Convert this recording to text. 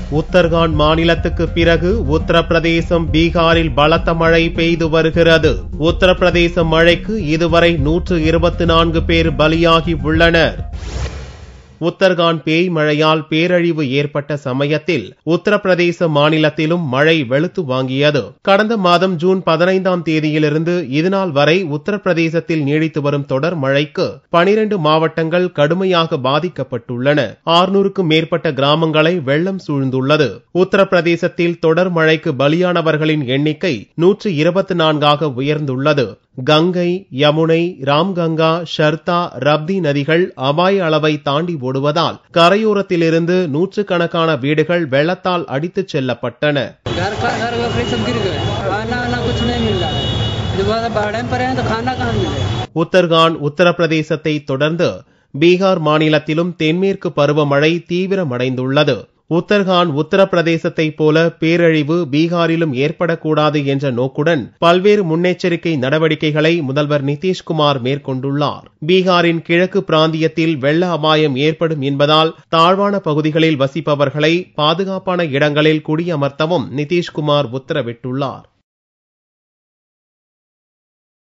உத்தரகாண்ட் மாநிலத்துக்கு பிறகு உத்தரப்பிரதேசம் பீகாரில் பலத்த மழை பெய்து வருகிறது உத்தரப்பிரதேச மழைக்கு இதுவரை நூற்று இருபத்தி நான்கு பேர் பலியாகி உள்ளனர் உத்தரகாண்ட் பேய் மழையால் பேரழிவு ஏற்பட்ட சமயத்தில் உத்தரப்பிரதேச மாநிலத்திலும் மழை வெளுத்து வாங்கியது கடந்த மாதம் ஜூன் பதினைந்தாம் தேதியிலிருந்து இதுநாள் வரை உத்தரப்பிரதேசத்தில் நீடித்து வரும் தொடர் மழைக்கு பனிரெண்டு மாவட்டங்கள் கடுமையாக பாதிக்கப்பட்டுள்ளன ஆறுநூறுக்கும் மேற்பட்ட கிராமங்களை வெள்ளம் சூழ்ந்துள்ளது உத்தரப்பிரதேசத்தில் தொடர் மழைக்கு பலியானவர்களின் எண்ணிக்கை நூற்று இருபத்தி நான்காக உயர்ந்துள்ளது கங்கை யமுனை ராம்கங்கா ஷர்தா ரப்தி நதிகள் அபாய அளவை தாண்டி ஓடுவதால் கரையோரத்திலிருந்து நூற்றுக்கணக்கான வீடுகள் வெள்ளத்தால் அடித்துச் செல்லப்பட்டன घर का घर वगैरह सब गिर गए खाना वाना कुछ नहीं मिल रहा है जब वहाँ बाढ़ में पड़े हैं तो खाना कहाँ मिले உத்தரகாண்ட் உத்தரப்பிரதேசத்தை தொடர்ந்து பீகார் மாநிலத்திலும் தென்மேற்கு பருவமழை தீவிரமடைந்துள்ளது உத்தரகாண்ட் உத்தரப்பிரதேசத்தைப் போல பேரழிவு பீகாரிலும் ஏற்படக்கூடாது என்ற நோக்குடன் பல்வேறு முன்னெச்சரிக்கை நடவடிக்கைகளை முதல்வர் நிதிஷ்குமார் மேற்கொண்டுள்ளார் பீகாரின் கிழக்கு பிராந்தியத்தில் வெள்ள அபாயம் ஏற்படும் என்பதால் தாழ்வான பகுதிகளில் வசிப்பவர்களை பாதுகாப்பான இடங்களில் குடியமர்த்தவும் நிதிஷ்குமார் உத்தரவிட்டுள்ளார்